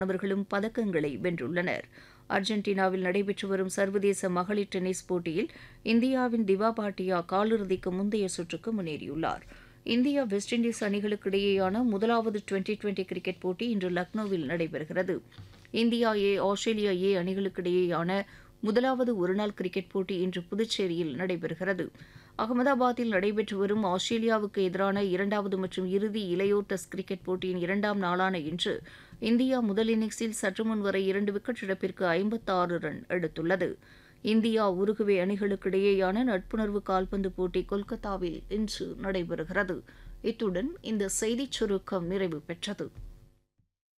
மாணவர்களும் பதக்கங்களை வென்றுள்ளனர் அர்ஜென்டினாவில் நடைபெற்று வரும் சர்வதேச மகளிர் டென்னிஸ் போட்டியில் இந்தியாவின் திவா பாட்டியா காலிறுதிக்கு முந்தைய சுற்றுக்கு முன்னேறியுள்ளார் இந்தியா வெஸ்ட் இண்டீஸ் அணிகளுக்கு இடையேயான முதலாவது டுவெண்டி டுவெண்டி கிரிக்கெட் போட்டி இன்று லக்னோவில் நடைபெறுகிறது இந்தியா ஏ ஆஸ்திரேலியா ஏ அணிகளுக்கு இடையேயான முதலாவது ஒருநாள் கிரிக்கெட் போட்டி இன்று புதுச்சேரியில் நடைபெறுகிறது அகமதாபாத்தில் நடைபெற்று வரும் ஆஸ்திரேலியாவுக்கு எதிரான இரண்டாவது மற்றும் இறுதி இளையோர் டெஸ்ட் கிரிக்கெட் போட்டியின் இரண்டாம் நாளான இன்று இந்தியா முதல் இன்னிங்ஸில் சற்று முன் வரை இரண்டு விக்கெட் இழப்பிற்கு ஐம்பத்தாறு ரன் எடுத்துள்ளது இந்தியா உருகுவே அணிகளுக்கு இடையேயான நட்புணர்வு கால்பந்து போட்டி கொல்கத்தாவில் இன்று நடைபெறுகிறது இத்துடன் இந்த செய்திச் சுருக்கம் நிறைவு பெற்றது